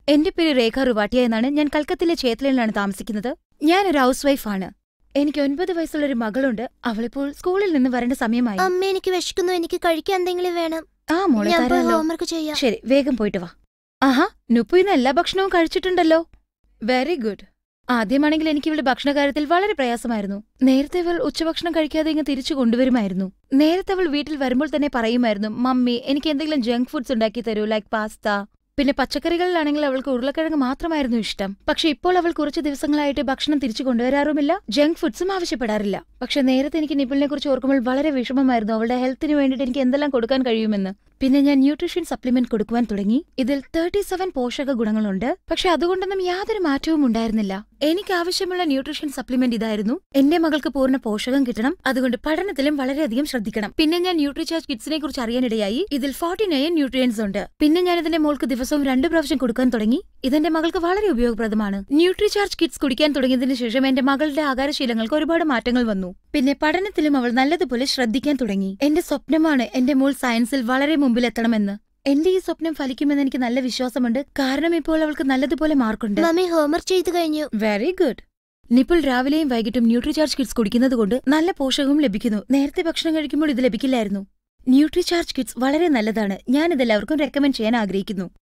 എന്റെ പേര് രേഖ റുവാട്ടിയ എന്നാണ് ഞാൻ കൽക്കത്തിലെ ചേത്തലയിലാണ് താമസിക്കുന്നത് ഞാനൊരു ഹൗസ് വൈഫാണ് എനിക്ക് ഒൻപത് വയസ്സുള്ളൊരു മകളുണ്ട് അവളിപ്പോൾ സ്കൂളിൽ നിന്ന് വരേണ്ട സമയമായി അമ്മ എനിക്ക് വിശക്കുന്നു എനിക്ക് കഴിക്കാൻ എന്തെങ്കിലും വേണം ആ മോളെ ഞാൻ പോയി തരാലോ ഹോംവർക്ക് ചെയ്യാം ശരി വേഗം പോയിട്ട് വാ ആഹാ നുപ്പു ഇന്ന് എല്ലാ ഭക്ഷണവും കഴിച്ചിട്ടുണ്ടല്ലോ വെരി ഗുഡ് ആദ്യമാണെങ്കിൽ എനിക്ക് ഇവളുടെ ഭക്ഷണകാര്യത്തിൽ വളരെ പ്രയാസമായിരുന്നു നേരത്തെ ഇവൾ ഉച്ചഭക്ഷണം കഴിക്കാതെ ഇങ്ങ് തിരിച്ചു കൊണ്ടുവരുമായിരുന്നു നേരത്തെ അവൾ വീട്ടിൽ വരുമ്പോൾ തന്നെ പറയുമായിരുന്നു മമ്മി എനിക്ക് എന്തെങ്കിലും ജങ്ക് ഫുഡ്സ് ഉണ്ടാക്കി തരൂ ലൈക്ക് പാസ്ത പിന്നെ പച്ചക്കറികളിലാണെങ്കിൽ അവൾക്ക് ഉരുളക്കിഴങ്ങ് മാത്രമായിരുന്നു ഇഷ്ടം പക്ഷെ ഇപ്പോൾ അവൾ കുറച്ച് ദിവസങ്ങളായിട്ട് ഭക്ഷണം തിരിച്ചു കൊണ്ടുവരാറുമില്ല ജങ്ക് ഫുഡ്സും ആവശ്യപ്പെടാറില്ല പക്ഷെ നേരത്തെ എനിക്ക് നിപ്പിളിനെ കുറിച്ച് ഓർക്കുമ്പോൾ വളരെ വിഷമമായിരുന്നു അവളുടെ ഹെൽത്തിന് വേണ്ടിയിട്ട് എനിക്ക് എന്തെല്ലാം കൊടുക്കാൻ കഴിയുമെന്ന് പിന്നെ ഞാൻ ന്യൂട്രീഷൻ സപ്ലിമെന്റ് കൊടുക്കുവാൻ തുടങ്ങി ഇതിൽ തേർട്ടി സെവൻ പോഷക ഗുണങ്ങളുണ്ട് പക്ഷെ അതുകൊണ്ടൊന്നും യാതൊരു മാറ്റവും ഉണ്ടായിരുന്നില്ല എനിക്ക് ആവശ്യമുള്ള ന്യൂട്രീഷൻ സപ്ലിമെന്റ് ഇതായിരുന്നു എന്റെ മകൾക്ക് പൂർണ്ണ പോഷകം കിട്ടണം അതുകൊണ്ട് പഠനത്തിലും വളരെയധികം ശ്രദ്ധിക്കണം പിന്നെ ഞാൻ ന്യൂട്രിചാർജ് കിഡ്സിനെ കുറിച്ച് അറിയാനിടയായി ഇതിൽ ഫോർട്ടി നയൻ ന്യൂട്രിയൻസ് ഉണ്ട് പിന്നെ ഞാൻ ഇതിന്റെ മോൾക്ക് ദിവസവും രണ്ടു പ്രാവശ്യം കൊടുക്കാൻ തുടങ്ങി ഇതെന്റെ മകൾക്ക് വളരെ ഉപയോഗപ്രദമാണ് ന്യൂട്രിചാർജ് കിഡ്സ് കുടിക്കാൻ തുടങ്ങിയതിനു ശേഷം എന്റെ മകളുടെ ആഹാരശീലങ്ങൾക്ക് ഒരുപാട് മാറ്റങ്ങൾ വന്നു പിന്നെ പഠനത്തിലും അവൾ നല്ലതുപോലെ ശ്രദ്ധിക്കാൻ തുടങ്ങി എന്റെ സ്വപ്നമാണ് എന്റെ മോൾ സയൻസിൽ വളരെ മുമ്പിലെത്തണമെന്ന് എന്റെ ഈ സ്വപ്നം ഫലിക്കുമെന്ന് എനിക്ക് നല്ല വിശ്വാസമുണ്ട് കാരണം ഇപ്പോൾ അവൾക്ക് നല്ലതുപോലെ മാർക്കുണ്ട് മമ്മി ഹോംവർക്ക് ചെയ്തു കഴിഞ്ഞു വെരി ഗുഡ് നിപ്പിൾ രാവിലെയും വൈകിട്ടും ന്യൂട്രിചാർജ് കിഡ്സ് കുടിക്കുന്നത് കൊണ്ട് നല്ല പോഷകവും ലഭിക്കുന്നു നേരത്തെ ഭക്ഷണം കഴിക്കുമ്പോൾ ഇത് ലഭിക്കില്ലായിരുന്നു ന്യൂട്രിചാർജ് കിഡ്സ് വളരെ നല്ലതാണ് ഞാൻ ഇതെല്ലാവർക്കും റെക്കമെൻഡ് ചെയ്യാൻ ആഗ്രഹിക്കുന്നു